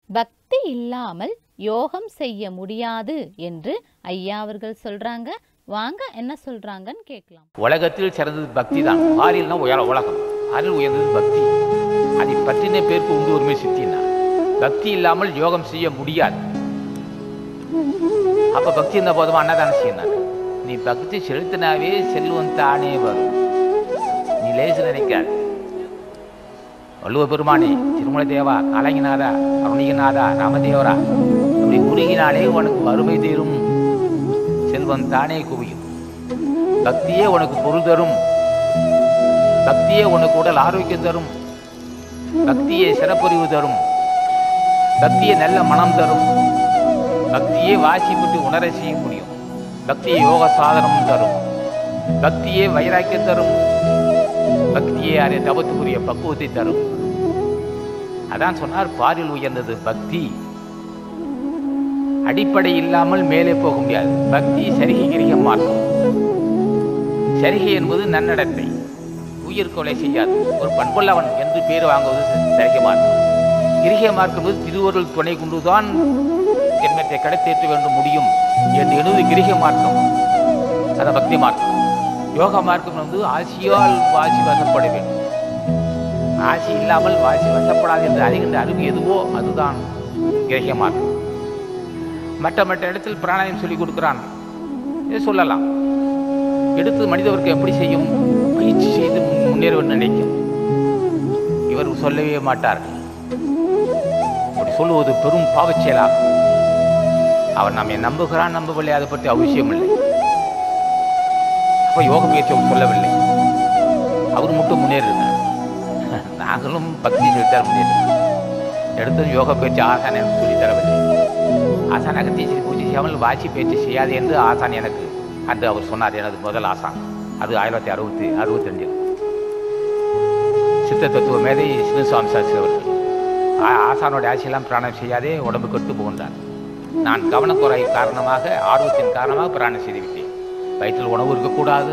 பக்தி இல்லாமல் யோகம் செய்ய முடியாது என்று ஐயா அவர்கள் சொல்றாங்க வாங்க என்ன சொல்றாங்கன்னு கேட்கலாம் உலகத்தில் சிறந்தது பக்தி தான் பாலியல்னா உயர உலகம் அதில் உயர்ந்தது பக்தி அதை பற்றின பேருக்கு உண்டு உரிமை சித்தினா பக்தி இல்லாமல் யோகம் செய்ய முடியாது அப்ப பக்தி இருந்த போதுமா அன்னதானம் செய்யணும் நீ பக்தி செலுத்தினாவே செல்வம் தானே வரும் நீ லேசு நினைக்காது வள்ளுவ பெருமானே திருமல தேவா கலைஞநாதா அருணிகநாதா ராமதேவரா அப்படி குறுகினாலே உனக்கு வறுமை தீரும் செல்வம் தானே குவியும் பக்தியே உனக்கு பொருள் தரும் பக்தியே உனக்கு உடல் ஆரோக்கியம் தரும் பக்தியே சிறப்பறிவு தரும் பக்தியே நல்ல மனம் தரும் பக்தியே வாசி பற்றி உணர செய்ய முடியும் பக்தியே யோக சாதனம் தரும் பக்தியே வைராக்கியம் தரும் பக்தியே அதை தவத்துக்குரிய பக்குவத்தை தரும் அதான் சொன்னார் பாரில் உயர்ந்தது பக்தி அடிப்படை இல்லாமல் மேலே போக முடியாது பக்தி சரிகை கிரிக மார்க்கம் சரிகை என்பது நன்னடத்தை உயிர் கொலை செய்யாது ஒரு பண்புள்ளவன் என்று பேர் வாங்குவது சரிகை மார்க்கம் கிரிகை மார்க்கம் என்பது திருவருள் துணை கொண்டுதான் ஜென்மத்தை கடத்தேற்ற வேண்டும் முடியும் என்று எழுது கிரிகை மார்க்கம் அதான் பக்தி மார்க்கம் யோகா மார்க்கம் வந்து ஆசியால் வாசி வசப்பட வேண்டும் ஆசி இல்லாமல் வாசி வசப்படாது என்று அறிகின்ற அறிவு எதுவோ அதுதான் கிரகிய மார்க்கம் மற்ற மற்ற இடத்தில் பிராணாயம் சொல்லிக் கொடுக்கிறான் இதை சொல்லலாம் எடுத்து மனிதவருக்கு எப்படி செய்யும் பயிற்சி செய்து முன்னேற வேண்டும் நினைக்கும் இவர் சொல்லவே மாட்டார் அப்படி சொல்லுவது பெரும் பாவச் செயலாகும் அவன் நம்மை நம்புகிறான் நம்பவில்லை அதை பற்றி அவசியம் இல்லை அப்போ யோக பயிற்சி அவர் சொல்லவில்லை அவர் மட்டும் முன்னேறினார் நாங்களும் பக்தி சொல்லித்தர முடியாது எடுத்தது யோக பயிற்சி ஆசான் எனக்கு சொல்லித் தரவில்லை ஆசான் அகத்தீஸ்வரி பூஜை செய்யாமல் வாசி பயிற்சி செய்யாது என்று ஆசான் எனக்கு அந்த அவர் சொன்னார் எனது முதல் ஆசான் அது ஆயிரத்தி அறுபத்தி அறுபத்தஞ்சு சித்த தத்துவ மேதை சின்னசுவாமி சாஸ்திரி அவர்கள் ஆ- ஆசானோட ஆசையெல்லாம் பிராணம் செய்யாதே உடம்பு கெட்டு புகுந்தார் நான் கவனக்குறை காரணமாக ஆர்வத்தின் காரணமாக பிராணம் செய்துவிட்டேன் வயிற்றில் உணவு இருக்கக்கூடாது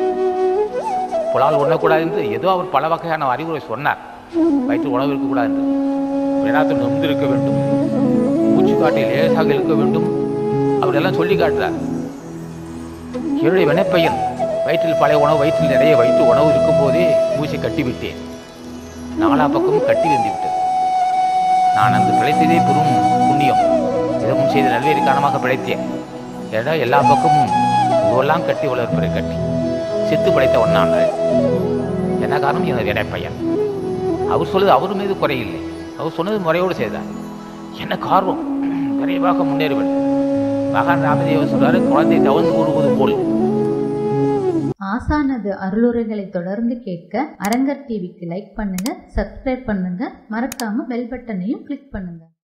புலால் உண்ணக்கூடாது என்று ஏதோ அவர் பல வகையான அறிவுரை சொன்னார் வயிற்றில் உணவு இருக்கக்கூடாது என்று வினாத்தில் நிமிர்ந்து இருக்க வேண்டும் மூச்சு காட்டை லேசாக இருக்க வேண்டும் அவர் எல்லாம் சொல்லி காட்டுறார் என்னுடைய வினைப்பையன் வயிற்றில் பழைய உணவு வயிற்றில் நிறைய வைத்து உணவு இருக்கும் போதே மூச்சை கட்டிவிட்டேன் நாலா பக்கமும் கட்டி வந்து விட்டது நான் அந்த பிழைத்ததே பெரும் புண்ணியம் இதமும் செய்த நல்வேறு காரணமாக பிழைத்தேன் ஏன்னா எல்லா பக்கமும் உருவெல்லாம் கட்டி வளர்ப்பதை கட்டி செத்து பிழைத்த ஒன்னாங்க என்ன காரணம் எனது வினைப்பையன் அவர் சொல்லுது அவர் மீது குறையில்லை அவர் சொன்னது முறையோடு செய்தார் எனக்கு ஆர்வம் விரைவாக முன்னேறுவேன் மகான் ராமதேவர் சொல்றாரு குழந்தை தவழ்ந்து கூறுவது போல் ஆசானது அருளுரைகளை தொடர்ந்து கேட்க அரங்கர் டிவிக்கு லைக் பண்ணுங்க சப்ஸ்கிரைப் பண்ணுங்க மறக்காம பெல் பட்டனையும் கிளிக் பண்ணுங்க